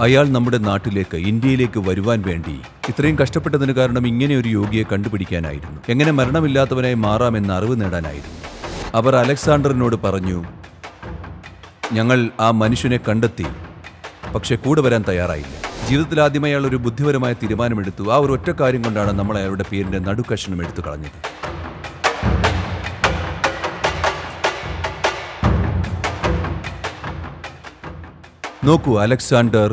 അയാൾ നമ്മുടെ നാട്ടിലേക്ക് ഇന്ത്യയിലേക്ക് വരുവാൻ വേണ്ടി ഇത്രയും കഷ്ടപ്പെട്ടതിന് കാരണം ഇങ്ങനെ ഒരു യോഗിയെ കണ്ടുപിടിക്കാനായിരുന്നു എങ്ങനെ മരണമില്ലാത്തവനായി മാറാമെന്ന അറിവ് നേടാനായിരുന്നു അവർ അലക്സാണ്ടറിനോട് പറഞ്ഞു ഞങ്ങൾ ആ മനുഷ്യനെ കണ്ടെത്തി പക്ഷെ കൂടെ വരാൻ തയ്യാറായില്ല ജീവിതത്തിൽ ആദ്യമായി അയാൾ ഒരു ബുദ്ധിപരമായ തീരുമാനമെടുത്തു ആ ഒരു ഒറ്റ കാര്യം കൊണ്ടാണ് നമ്മൾ അയാളുടെ പേരിന്റെ നടുക്കഷണം എടുത്തു കളഞ്ഞത് നോക്കൂ അലക്സാണ്ടർ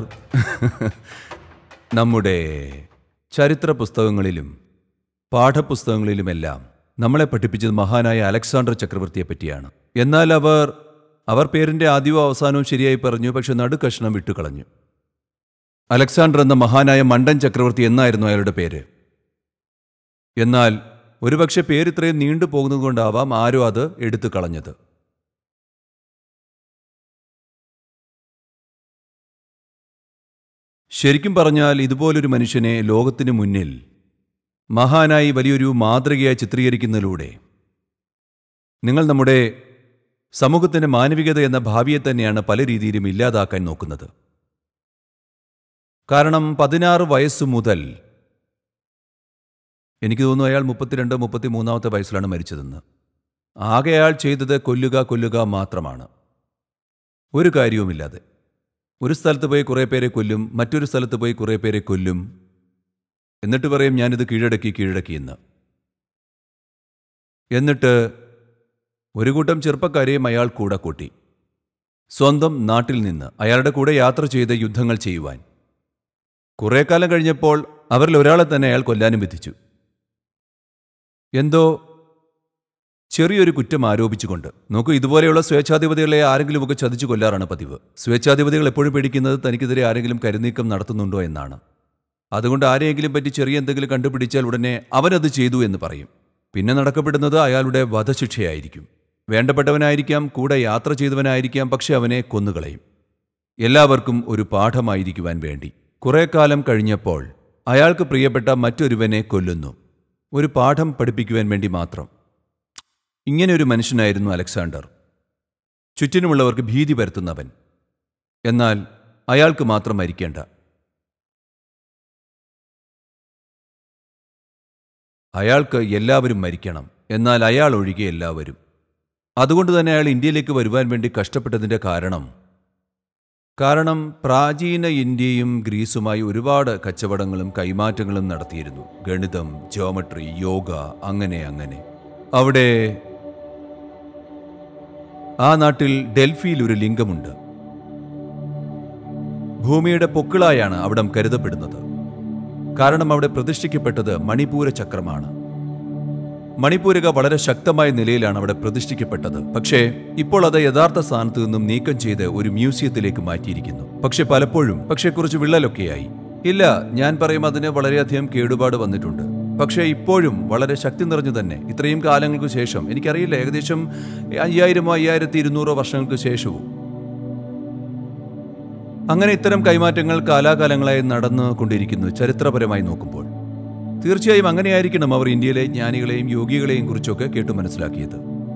നമ്മുടെ ചരിത്ര പുസ്തകങ്ങളിലും പാഠപുസ്തകങ്ങളിലുമെല്ലാം നമ്മളെ പഠിപ്പിച്ചത് മഹാനായ അലക്സാണ്ടർ ചക്രവർത്തിയെ പറ്റിയാണ് എന്നാൽ അവർ അവർ പേരിന്റെ ആദ്യവും അവസാനവും ശരിയായി പറഞ്ഞു പക്ഷെ നടുക്കഷ്ണം വിട്ടുകളഞ്ഞു അലക്സാണ്ടർ എന്ന മഹാനായ മണ്ടൻ ചക്രവർത്തി എന്നായിരുന്നു അയാളുടെ പേര് എന്നാൽ ഒരുപക്ഷെ പേര് ഇത്രയും നീണ്ടു പോകുന്നതുകൊണ്ടാവാം ആരോ അത് എടുത്തു കളഞ്ഞത് ശരിക്കും പറഞ്ഞാൽ ഇതുപോലൊരു മനുഷ്യനെ ലോകത്തിനു മുന്നിൽ മഹാനായി വലിയൊരു മാതൃകയായി ചിത്രീകരിക്കുന്നതിലൂടെ നിങ്ങൾ നമ്മുടെ സമൂഹത്തിന്റെ മാനവികത എന്ന ഭാവിയെ തന്നെയാണ് പല രീതിയിലും ഇല്ലാതാക്കാൻ നോക്കുന്നത് കാരണം പതിനാറ് വയസ്സു മുതൽ എനിക്ക് തോന്നുന്നു അയാൾ മുപ്പത്തിരണ്ട് മുപ്പത്തി മൂന്നാമത്തെ വയസ്സിലാണ് മരിച്ചതെന്ന് ആകെ അയാൾ ചെയ്തത് കൊല്ലുക കൊല്ലുക മാത്രമാണ് ഒരു കാര്യവുമില്ലാതെ ഒരു സ്ഥലത്ത് പോയി കുറേ പേരെ കൊല്ലും മറ്റൊരു സ്ഥലത്ത് പോയി കുറേ പേരെ കൊല്ലും എന്നിട്ട് പറയും ഞാനിത് കീഴടക്കി കീഴടക്കി എന്ന് എന്നിട്ട് ഒരു കൂട്ടം ചെറുപ്പക്കാരെയും അയാൾ കൂടെ കൂട്ടി സ്വന്തം നാട്ടിൽ നിന്ന് അയാളുടെ കൂടെ യാത്ര ചെയ്ത് യുദ്ധങ്ങൾ ചെയ്യുവാൻ കുറേ കാലം കഴിഞ്ഞപ്പോൾ അവരിൽ ഒരാളെ തന്നെ അയാൾ കൊല്ലാനും വിധിച്ചു എന്തോ ചെറിയൊരു കുറ്റം ആരോപിച്ചുകൊണ്ട് നോക്കൂ ഇതുപോലെയുള്ള സ്വേച്ഛാധിപതികളെ ആരെങ്കിലുമൊക്കെ ചതിച്ചു കൊല്ലാറാണ് പതിവ് സ്വേച്ഛാധിപതികൾ എപ്പോഴും പേടിക്കുന്നത് തനിക്കെതിരെ ആരെങ്കിലും കരുനീക്കം നടത്തുന്നുണ്ടോ എന്നാണ് അതുകൊണ്ട് ആരെയെങ്കിലും പറ്റി ചെറിയ എന്തെങ്കിലും കണ്ടുപിടിച്ചാൽ ഉടനെ അവനത് ചെയ്തു എന്ന് പറയും പിന്നെ നടക്കപ്പെടുന്നത് അയാളുടെ വധശിക്ഷയായിരിക്കും വേണ്ടപ്പെട്ടവനായിരിക്കാം കൂടെ യാത്ര ചെയ്തവനായിരിക്കാം പക്ഷെ അവനെ കൊന്നുകളയും എല്ലാവർക്കും ഒരു പാഠമായിരിക്കുവാൻ വേണ്ടി കുറെ കാലം കഴിഞ്ഞപ്പോൾ അയാൾക്ക് പ്രിയപ്പെട്ട മറ്റൊരുവനെ കൊല്ലുന്നു ഒരു പാഠം പഠിപ്പിക്കുവാൻ വേണ്ടി മാത്രം ഇങ്ങനെ ഒരു മനുഷ്യനായിരുന്നു അലക്സാണ്ടർ ചുറ്റിനുമുള്ളവർക്ക് ഭീതി പരത്തുന്നവൻ എന്നാൽ അയാൾക്ക് മാത്രം മരിക്കേണ്ട അയാൾക്ക് എല്ലാവരും മരിക്കണം എന്നാൽ അയാൾ ഒഴികെ എല്ലാവരും അതുകൊണ്ട് തന്നെ അയാൾ ഇന്ത്യയിലേക്ക് വരുവാൻ വേണ്ടി കഷ്ടപ്പെട്ടതിൻ്റെ കാരണം കാരണം പ്രാചീന ഇന്ത്യയും ഗ്രീസുമായി ഒരുപാട് കച്ചവടങ്ങളും കൈമാറ്റങ്ങളും നടത്തിയിരുന്നു ഗണിതം ജോമട്രി യോഗ അങ്ങനെ അങ്ങനെ അവിടെ ആ നാട്ടിൽ ഡൽഹിയിൽ ഒരു ലിംഗമുണ്ട് ഭൂമിയുടെ പൊക്കിളായാണ് അവിടം കരുതപ്പെടുന്നത് കാരണം അവിടെ പ്രതിഷ്ഠിക്കപ്പെട്ടത് മണിപൂര ചക്രമാണ് മണിപ്പൂരിക വളരെ ശക്തമായ നിലയിലാണ് അവിടെ പ്രതിഷ്ഠിക്കപ്പെട്ടത് പക്ഷേ ഇപ്പോൾ അത് യഥാർത്ഥ സ്ഥാനത്ത് നിന്നും നീക്കം ചെയ്ത് ഒരു മ്യൂസിയത്തിലേക്ക് മാറ്റിയിരിക്കുന്നു പക്ഷെ പലപ്പോഴും പക്ഷെ കുറച്ച് വിള്ളലൊക്കെയായി ഇല്ല ഞാൻ പറയും അതിന് വളരെയധികം കേടുപാട് വന്നിട്ടുണ്ട് പക്ഷേ ഇപ്പോഴും വളരെ ശക്തി നിറഞ്ഞു തന്നെ ഇത്രയും കാലങ്ങൾക്ക് ശേഷം എനിക്കറിയില്ല ഏകദേശം അയ്യായിരമോ അയ്യായിരത്തി ഇരുന്നൂറോ വർഷങ്ങൾക്ക് ശേഷവും അങ്ങനെ ഇത്തരം കൈമാറ്റങ്ങൾ കാലാകാലങ്ങളായി നടന്നു കൊണ്ടിരിക്കുന്നു ചരിത്രപരമായി നോക്കുമ്പോൾ തീർച്ചയായും അങ്ങനെയായിരിക്കണം അവർ ഇന്ത്യയിലെ ജ്ഞാനികളെയും യോഗികളെയും കുറിച്ചൊക്കെ കേട്ടു മനസ്സിലാക്കിയത്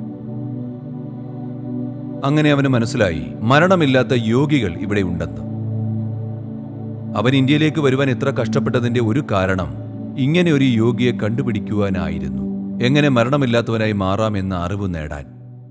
അങ്ങനെ അവന് മനസ്സിലായി മരണമില്ലാത്ത യോഗികൾ ഇവിടെ ഉണ്ടെന്ന് അവൻ ഇന്ത്യയിലേക്ക് വരുവാൻ എത്ര കഷ്ടപ്പെട്ടതിന്റെ ഒരു കാരണം ഇങ്ങനെ ഒരു യോഗിയെ കണ്ടുപിടിക്കുവാനായിരുന്നു എങ്ങനെ മരണമില്ലാത്തവനായി മാറാമെന്ന അറിവ് നേടാൻ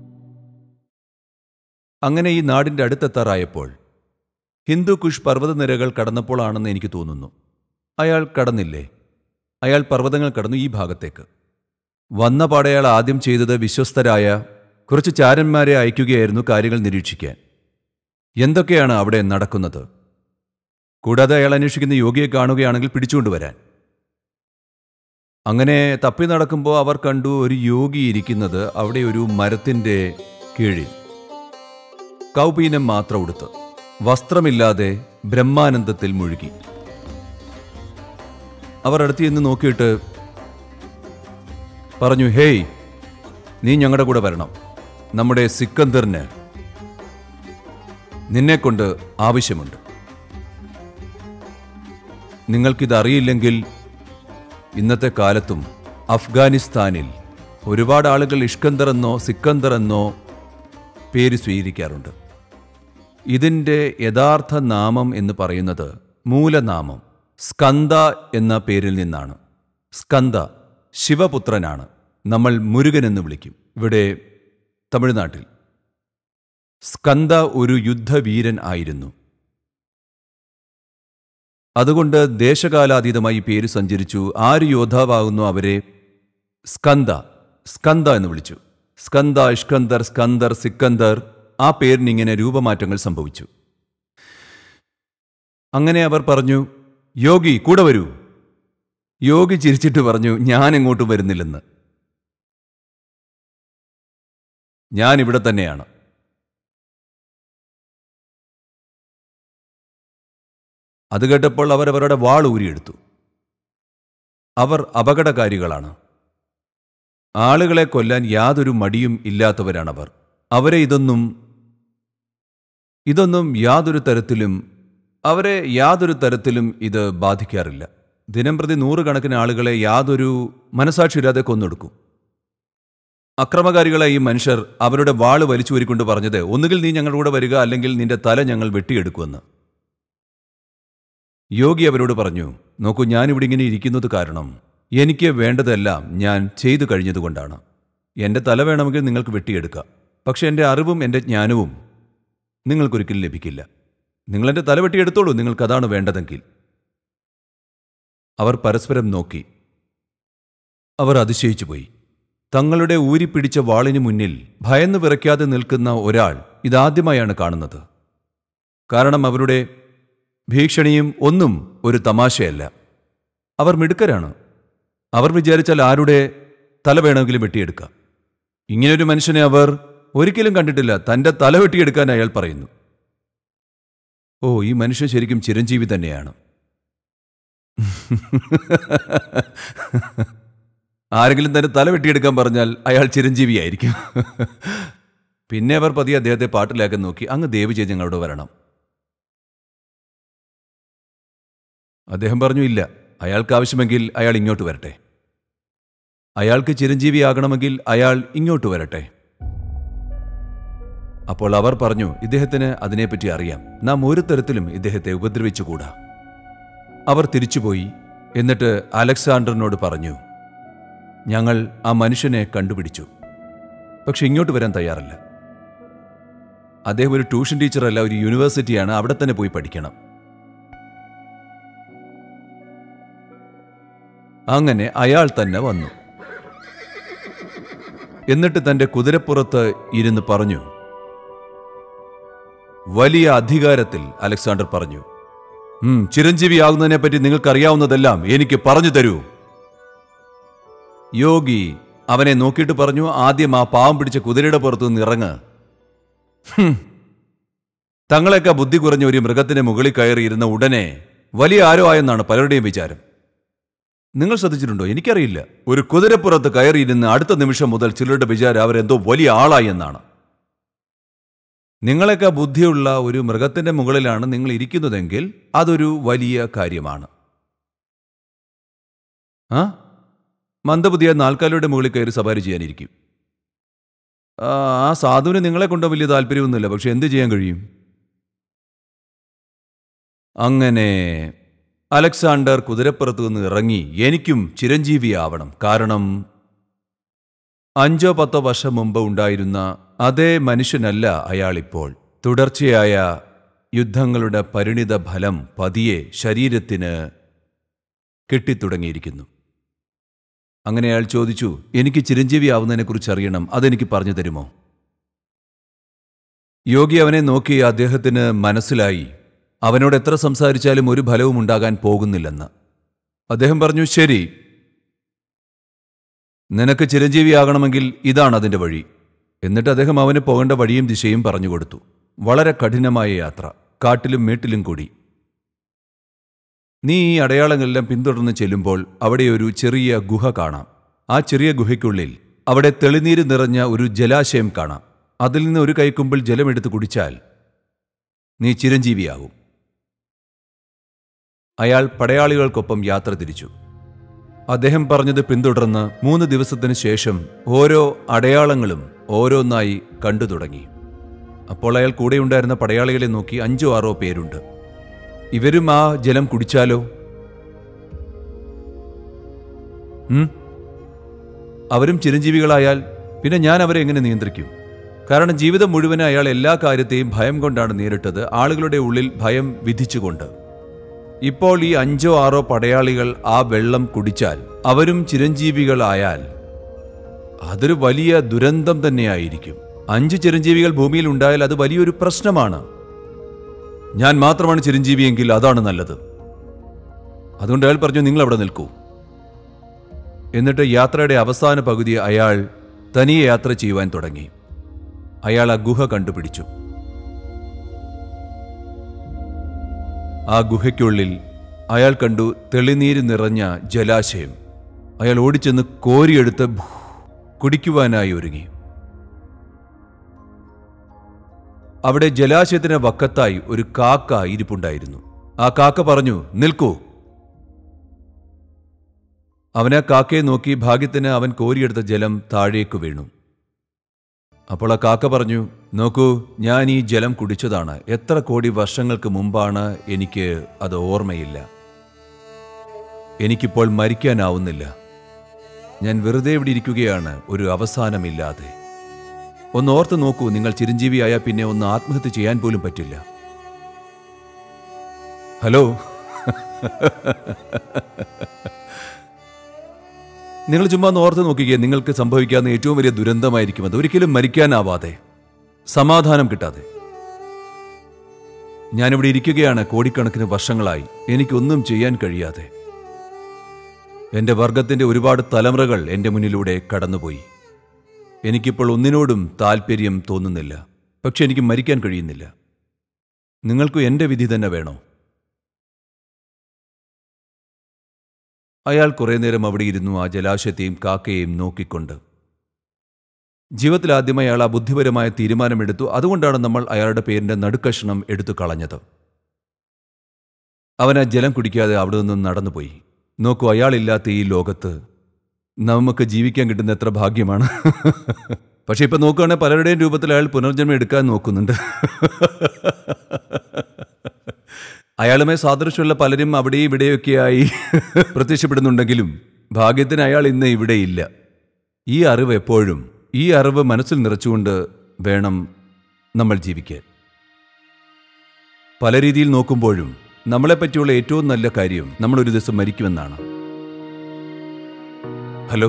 അങ്ങനെ ഈ നാടിന്റെ അടുത്തെത്താറായപ്പോൾ ഹിന്ദു കുഷ് പർവ്വതനിരകൾ കടന്നപ്പോഴാണെന്ന് എനിക്ക് തോന്നുന്നു അയാൾ കടന്നില്ലേ അയാൾ പർവ്വതങ്ങൾ കടന്നു ഈ ഭാഗത്തേക്ക് വന്ന പാടെ അയാൾ ആദ്യം ചെയ്തത് വിശ്വസ്തരായ കുറച്ച് ചാരന്മാരെ അയക്കുകയായിരുന്നു കാര്യങ്ങൾ നിരീക്ഷിക്കാൻ എന്തൊക്കെയാണ് അവിടെ നടക്കുന്നത് കൂടാതെ അയാൾ അന്വേഷിക്കുന്ന യോഗിയെ കാണുകയാണെങ്കിൽ പിടിച്ചുകൊണ്ടുവരാൻ അങ്ങനെ തപ്പി നടക്കുമ്പോൾ അവർ കണ്ടു ഒരു യോഗി ഇരിക്കുന്നത് അവിടെ ഒരു മരത്തിന്റെ കീഴിൽ കൗപീനം മാത്രം ഉടുത്ത് വസ്ത്രമില്ലാതെ ബ്രഹ്മാനന്ദത്തിൽ മുഴുകി അവർ അടുത്ത് ചെന്ന് നോക്കിയിട്ട് പറഞ്ഞു ഹേയ് നീ ഞങ്ങളുടെ കൂടെ വരണം നമ്മുടെ സിക്കന്ദറിന് നിന്നെക്കൊണ്ട് ആവശ്യമുണ്ട് നിങ്ങൾക്കിതറിയില്ലെങ്കിൽ ഇന്നത്തെ കാലത്തും അഫ്ഗാനിസ്ഥാനിൽ ഒരുപാട് ആളുകൾ ഇഷ്കന്ദർ എന്നോ സിക്കന്ദർ എന്നോ പേര് സ്വീകരിക്കാറുണ്ട് ഇതിൻ്റെ യഥാർത്ഥ നാമം എന്ന് പറയുന്നത് മൂലനാമം സ്കന്ദ എന്ന പേരിൽ നിന്നാണ് സ്കന്ദ ശിവപുത്രനാണ് നമ്മൾ മുരുകൻ എന്ന് വിളിക്കും ഇവിടെ തമിഴ്നാട്ടിൽ സ്കന്ദ ഒരു യുദ്ധവീരൻ ആയിരുന്നു അതുകൊണ്ട് ദേശകാലാതീതമായി പേര് സഞ്ചരിച്ചു ആര് യോദ്ധാവാകുന്നു അവരെ സ്കന്ദ സ്കന്ദ എന്ന് വിളിച്ചു സ്കന്ദ ഇഷ്കന്ദർ സ്കന്ദർ സിക്കന്ദർ ആ പേരിന് ഇങ്ങനെ രൂപമാറ്റങ്ങൾ സംഭവിച്ചു അങ്ങനെ അവർ പറഞ്ഞു യോഗി കൂടെ വരൂ യോഗി ചിരിച്ചിട്ട് പറഞ്ഞു ഞാൻ എങ്ങോട്ടും വരുന്നില്ലെന്ന് ഞാൻ ഇവിടെ തന്നെയാണ് അത് കേട്ടപ്പോൾ അവർ അവരുടെ വാൾ ഊരിയെടുത്തു അവർ അപകടകാരികളാണ് ആളുകളെ കൊല്ലാൻ യാതൊരു മടിയും ഇല്ലാത്തവരാണവർ അവരെ ഇതൊന്നും ഇതൊന്നും യാതൊരു തരത്തിലും അവരെ യാതൊരു തരത്തിലും ഇത് ബാധിക്കാറില്ല ദിനംപ്രതി നൂറുകണക്കിന് ആളുകളെ യാതൊരു മനസാക്ഷിയില്ലാതെ കൊന്നൊടുക്കും അക്രമകാരികളായ ഈ മനുഷ്യർ അവരുടെ വാള് വലിച്ചുവരിക്കൊണ്ട് പറഞ്ഞത് ഒന്നുകിൽ നീ ഞങ്ങളുടെ കൂടെ വരിക അല്ലെങ്കിൽ നിന്റെ തല ഞങ്ങൾ വെട്ടിയെടുക്കുമെന്ന് യോഗി അവരോട് പറഞ്ഞു നോക്കൂ ഞാനിവിടെ ഇങ്ങനെ ഇരിക്കുന്നത് കാരണം എനിക്ക് വേണ്ടതെല്ലാം ഞാൻ ചെയ്തു കഴിഞ്ഞതുകൊണ്ടാണ് എൻ്റെ തല വേണമെങ്കിൽ നിങ്ങൾക്ക് വെട്ടിയെടുക്കാം പക്ഷെ എൻ്റെ അറിവും എൻ്റെ ജ്ഞാനവും നിങ്ങൾക്കൊരിക്കലും ലഭിക്കില്ല നിങ്ങളെൻ്റെ തല വെട്ടിയെടുത്തോളൂ നിങ്ങൾക്കതാണ് വേണ്ടതെങ്കിൽ അവർ പരസ്പരം നോക്കി അവർ അതിശയിച്ചു പോയി തങ്ങളുടെ ഊരിപ്പിടിച്ച വാളിനു മുന്നിൽ ഭയന്ന് വിറയ്ക്കാതെ നിൽക്കുന്ന ഒരാൾ ഇതാദ്യമായാണ് കാണുന്നത് കാരണം അവരുടെ ഭീഷണിയും ഒന്നും ഒരു തമാശയല്ല അവർ മിടുക്കരാണ് അവർ വിചാരിച്ചാൽ ആരുടെ തല വേണമെങ്കിലും വെട്ടിയെടുക്കാം ഇങ്ങനൊരു മനുഷ്യനെ അവർ ഒരിക്കലും കണ്ടിട്ടില്ല തന്റെ തല വെട്ടിയെടുക്കാൻ അയാൾ പറയുന്നു ഓ ഈ മനുഷ്യൻ ശരിക്കും ചിരഞ്ജീവി തന്നെയാണ് ആരെങ്കിലും തന്റെ തല വെട്ടിയെടുക്കാൻ പറഞ്ഞാൽ അയാൾ ചിരഞ്ജീവിയായിരിക്കും പിന്നെ അവർ പതിയെ അദ്ദേഹത്തെ പാട്ടിലാക്കാൻ നോക്കി അങ്ങ് ദേവ് ചെയ്ത് ഞങ്ങളോട് വരണം അദ്ദേഹം പറഞ്ഞു ഇല്ല അയാൾക്ക് ആവശ്യമെങ്കിൽ അയാൾ ഇങ്ങോട്ട് വരട്ടെ അയാൾക്ക് ചിരഞ്ജീവിയാകണമെങ്കിൽ അയാൾ ഇങ്ങോട്ട് വരട്ടെ അപ്പോൾ അവർ പറഞ്ഞു ഇദ്ദേഹത്തിന് അതിനെപ്പറ്റി അറിയാം നാം ഒരു തരത്തിലും ഇദ്ദേഹത്തെ ഉപദ്രവിച്ചുകൂടാ അവർ തിരിച്ചുപോയി എന്നിട്ട് അലക്സാണ്ടറിനോട് പറഞ്ഞു ഞങ്ങൾ ആ മനുഷ്യനെ കണ്ടുപിടിച്ചു പക്ഷെ ഇങ്ങോട്ട് വരാൻ തയ്യാറല്ല അദ്ദേഹം ഒരു ട്യൂഷൻ ടീച്ചറല്ല ഒരു യൂണിവേഴ്സിറ്റിയാണ് അവിടെ തന്നെ പോയി പഠിക്കണം അങ്ങനെ അയാൾ തന്നെ വന്നു എന്നിട്ട് തന്റെ കുതിരപ്പുറത്ത് ഇരുന്ന് പറഞ്ഞു വലിയ അധികാരത്തിൽ അലക്സാണ്ടർ പറഞ്ഞു "ഉം, ചിരഞ്ജീവിയാകുന്നതിനെ പറ്റി നിങ്ങൾക്കറിയാവുന്നതെല്ലാം എനിക്ക് പറഞ്ഞു തരൂ യോഗി അവനെ നോക്കിയിട്ട് പറഞ്ഞു ആദ്യം ആ പാവം പിടിച്ച കുതിരയുടെ പുറത്തു നിന്ന് ഇറങ്ങ് ഹും. തങ്ങളെയൊക്കെ ബുദ്ധി കുറഞ്ഞ ഒരു മൃഗത്തിന്റെ മുകളിൽ കയറിയിരുന്ന ഉടനെ വലിയ ആരോ ആയെന്നാണ് പലരുടെയും വിചാരം നിങ്ങൾ ശ്രദ്ധിച്ചിട്ടുണ്ടോ എനിക്കറിയില്ല ഒരു കുതിരപ്പുറത്ത് കയറിയിരുന്ന് അടുത്ത നിമിഷം മുതൽ ചിലരുടെ വിചാരം അവരെന്തോ വലിയ ആളായി എന്നാണ് നിങ്ങളെയൊക്കെ ബുദ്ധിയുള്ള ഒരു മൃഗത്തിന്റെ മുകളിലാണ് നിങ്ങൾ ഇരിക്കുന്നതെങ്കിൽ അതൊരു വലിയ കാര്യമാണ് ആ മന്ദബുദ്ധിയ നാൽക്കാലിയുടെ മുകളിൽ കയറി സവാരി ചെയ്യാനിരിക്കും ആ ആ സാധുവിന് നിങ്ങളെ കൊണ്ട് വലിയ താല്പര്യമൊന്നുമില്ല പക്ഷെ എന്ത് ചെയ്യാൻ കഴിയും അങ്ങനെ അലക്സാണ്ടർ കുതിരപ്പുറത്തു നിന്ന് ഇറങ്ങി എനിക്കും ചിരഞ്ജീവിയാവണം കാരണം അഞ്ചോ പത്തോ വർഷം മുമ്പ് ഉണ്ടായിരുന്ന അതേ മനുഷ്യനല്ല അയാളിപ്പോൾ തുടർച്ചയായ യുദ്ധങ്ങളുടെ പരിണിത ഫലം പതിയെ ശരീരത്തിന് കിട്ടിത്തുടങ്ങിയിരിക്കുന്നു അങ്ങനെ അയാൾ ചോദിച്ചു എനിക്ക് ചിരഞ്ജീവി ആവുന്നതിനെക്കുറിച്ച് അറിയണം അതെനിക്ക് പറഞ്ഞു തരുമോ യോഗി അവനെ നോക്കി അദ്ദേഹത്തിന് മനസ്സിലായി അവനോട് എത്ര സംസാരിച്ചാലും ഒരു ഫലവും ഉണ്ടാകാൻ പോകുന്നില്ലെന്ന് അദ്ദേഹം പറഞ്ഞു ശരി നിനക്ക് ചിരഞ്ജീവിയാകണമെങ്കിൽ ഇതാണ് അതിൻ്റെ വഴി എന്നിട്ട് അദ്ദേഹം അവന് പോകേണ്ട വഴിയും ദിശയും പറഞ്ഞു കൊടുത്തു വളരെ കഠിനമായ യാത്ര കാട്ടിലും മേട്ടിലും കൂടി നീ ഈ അടയാളങ്ങളെല്ലാം പിന്തുടർന്ന് ചെല്ലുമ്പോൾ അവിടെ ഒരു ചെറിയ ഗുഹ കാണാം ആ ചെറിയ ഗുഹയ്ക്കുള്ളിൽ അവിടെ തെളിനീര് നിറഞ്ഞ ഒരു ജലാശയം കാണാം അതിൽ നിന്ന് ഒരു കൈക്കുമ്പിൾ ജലമെടുത്ത് കുടിച്ചാൽ നീ ചിരഞ്ജീവിയാകും അയാൾ പടയാളികൾക്കൊപ്പം യാത്ര തിരിച്ചു അദ്ദേഹം പറഞ്ഞത് പിന്തുടർന്ന് മൂന്ന് ദിവസത്തിന് ശേഷം ഓരോ അടയാളങ്ങളും ഓരോന്നായി കണ്ടു തുടങ്ങി അപ്പോൾ അയാൾ കൂടെയുണ്ടായിരുന്ന പടയാളികളെ നോക്കി അഞ്ചോ ആറോ പേരുണ്ട് ഇവരും ആ ജലം കുടിച്ചാലോ ഉം? അവരും ചിരഞ്ജീവികളായാൽ പിന്നെ ഞാൻ അവരെ എങ്ങനെ നിയന്ത്രിക്കും കാരണം ജീവിതം മുഴുവൻ അയാൾ എല്ലാ കാര്യത്തെയും ഭയം കൊണ്ടാണ് നേരിട്ടത് ആളുകളുടെ ഉള്ളിൽ ഭയം വിധിച്ചുകൊണ്ട് ഇപ്പോൾ ഈ അഞ്ചോ ആറോ പടയാളികൾ ആ വെള്ളം കുടിച്ചാൽ അവരും ചിരഞ്ജീവികളായാൽ അതൊരു വലിയ ദുരന്തം തന്നെയായിരിക്കും അഞ്ച് ചിരഞ്ജീവികൾ ഭൂമിയിൽ ഉണ്ടായാൽ അത് വലിയൊരു പ്രശ്നമാണ് ഞാൻ മാത്രമാണ് ചിരഞ്ജീവിയെങ്കിൽ അതാണ് നല്ലത് അതുകൊണ്ട് അയാൾ പറഞ്ഞു നിങ്ങൾ അവിടെ നിൽക്കൂ എന്നിട്ട് യാത്രയുടെ അവസാന പകുതി അയാൾ തനിയെ യാത്ര ചെയ്യുവാൻ തുടങ്ങി അയാൾ ആ ഗുഹ കണ്ടുപിടിച്ചു ആ ഗുഹയ്ക്കുള്ളിൽ അയാൾ കണ്ടു തെളിനീര് നിറഞ്ഞ ജലാശയം അയാൾ ഓടിച്ചെന്ന് കോരിയെടുത്ത് ഭൂ- കുടിക്കുവാനായി ഒരുങ്ങി അവിടെ ജലാശയത്തിന് വക്കത്തായി ഒരു കാക്ക ഇരിപ്പുണ്ടായിരുന്നു ആ കാക്ക പറഞ്ഞു നിൽക്കൂ അവനെ കാക്കയെ നോക്കി ഭാഗ്യത്തിന് അവൻ കോരിയെടുത്ത ജലം താഴേക്ക് വീണു അപ്പോൾ ആ കാക്ക പറഞ്ഞു നോക്കൂ ഞാൻ ഈ ജലം കുടിച്ചതാണ് എത്ര കോടി വർഷങ്ങൾക്ക് മുമ്പാണ് എനിക്ക് അത് ഓർമ്മയില്ല എനിക്കിപ്പോൾ മരിക്കാനാവുന്നില്ല ഞാൻ വെറുതെ ഇവിടെ ഇരിക്കുകയാണ് ഒരു അവസാനമില്ലാതെ ഒന്ന് ഓർത്ത് നോക്കൂ നിങ്ങൾ ചിരഞ്ജീവിയായ പിന്നെ ഒന്ന് ആത്മഹത്യ ചെയ്യാൻ പോലും പറ്റില്ല ഹലോ നിങ്ങൾ ചുമ്മാ ഒന്ന് ഓർത്ത് നോക്കിക്കേ നിങ്ങൾക്ക് സംഭവിക്കാവുന്ന ഏറ്റവും വലിയ ദുരന്തമായിരിക്കും അത് ഒരിക്കലും മരിക്കാനാവാതെ സമാധാനം കിട്ടാതെ ഞാനിവിടെ ഇരിക്കുകയാണ് കോടിക്കണക്കിന് വർഷങ്ങളായി എനിക്കൊന്നും ചെയ്യാൻ കഴിയാതെ എന്റെ വർഗത്തിന്റെ ഒരുപാട് തലമുറകൾ എന്റെ മുന്നിലൂടെ കടന്നുപോയി എനിക്കിപ്പോൾ ഒന്നിനോടും താല്പര്യം തോന്നുന്നില്ല പക്ഷെ എനിക്ക് മരിക്കാൻ കഴിയുന്നില്ല നിങ്ങൾക്കും എന്റെ വിധി തന്നെ വേണോ അയാൾ കുറേ നേരം അവിടെ ഇരുന്നു ആ ജലാശയത്തെയും കാക്കയെയും നോക്കിക്കൊണ്ട് ജീവിതത്തിൽ ആദ്യമായി അയാൾ ആ ബുദ്ധിപരമായ തീരുമാനമെടുത്തു അതുകൊണ്ടാണ് നമ്മൾ അയാളുടെ പേരിന്റെ നടുക്കഷണം എടുത്തു കളഞ്ഞത് അവൻ ആ ജലം കുടിക്കാതെ അവിടെ നിന്നും നടന്നുപോയി നോക്കൂ അയാളില്ലാത്ത ഈ ലോകത്ത് നമുക്ക് ജീവിക്കാൻ കിട്ടുന്ന എത്ര ഭാഗ്യമാണ് പക്ഷെ ഇപ്പൊ നോക്കുകയാണെങ്കിൽ പലരുടെയും രൂപത്തിൽ അയാൾ പുനർജന്മം എടുക്കാൻ നോക്കുന്നുണ്ട് അയാളുമായി സാദൃശ്യമുള്ള പലരും അവിടെയും ഇവിടെയൊക്കെയായി പ്രത്യക്ഷപ്പെടുന്നുണ്ടെങ്കിലും ഭാഗ്യത്തിന് അയാൾ ഇന്ന് ഇവിടെയില്ല ഈ അറിവ് എപ്പോഴും ഈ അറിവ് മനസ്സിൽ നിറച്ചുകൊണ്ട് വേണം നമ്മൾ ജീവിക്കാൻ പല രീതിയിൽ നോക്കുമ്പോഴും നമ്മളെപ്പറ്റിയുള്ള ഏറ്റവും നല്ല കാര്യം നമ്മൾ ഒരു ദിവസം മരിക്കുമെന്നാണ് ഹലോ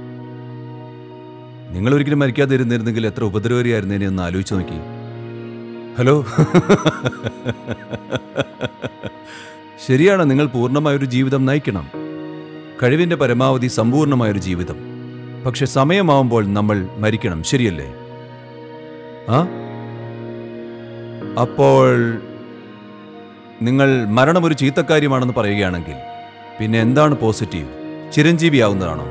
നിങ്ങൾ ഒരിക്കലും മരിക്കാതിരുന്നിരുന്നെങ്കിൽ എത്ര ഉപദ്രവകാരിയായിരുന്നേനെ ഒന്ന് ആലോചിച്ച് നോക്കി ഹലോ ശരിയാണ് നിങ്ങൾ പൂർണ്ണമായൊരു ജീവിതം നയിക്കണം കഴിവിന്റെ പരമാവധി സമ്പൂർണമായൊരു ജീവിതം പക്ഷെ സമയമാവുമ്പോൾ നമ്മൾ മരിക്കണം ശരിയല്ലേ ആ അപ്പോൾ നിങ്ങൾ മരണം ഒരു ചീത്തക്കാര്യമാണെന്ന് പറയുകയാണെങ്കിൽ പിന്നെ എന്താണ് പോസിറ്റീവ് ചിരഞ്ജീവിയാവുന്നതാണോ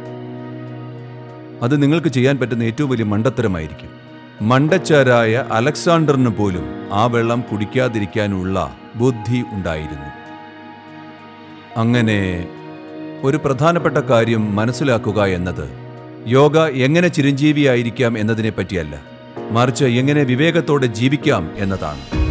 അത് നിങ്ങൾക്ക് ചെയ്യാൻ പറ്റുന്ന ഏറ്റവും വലിയ മണ്ടത്തരമായിരിക്കും മണ്ടച്ചാരായ അലക്സാണ്ടറിന് പോലും ആ വെള്ളം കുടിക്കാതിരിക്കാനുള്ള ബുദ്ധി ഉണ്ടായിരുന്നു അങ്ങനെ ഒരു പ്രധാനപ്പെട്ട കാര്യം മനസ്സിലാക്കുക എന്നത് യോഗ എങ്ങനെ ചിരഞ്ജീവിയായിരിക്കാം എന്നതിനെ പറ്റിയല്ല മറിച്ച് എങ്ങനെ വിവേകത്തോടെ ജീവിക്കാം എന്നതാണ്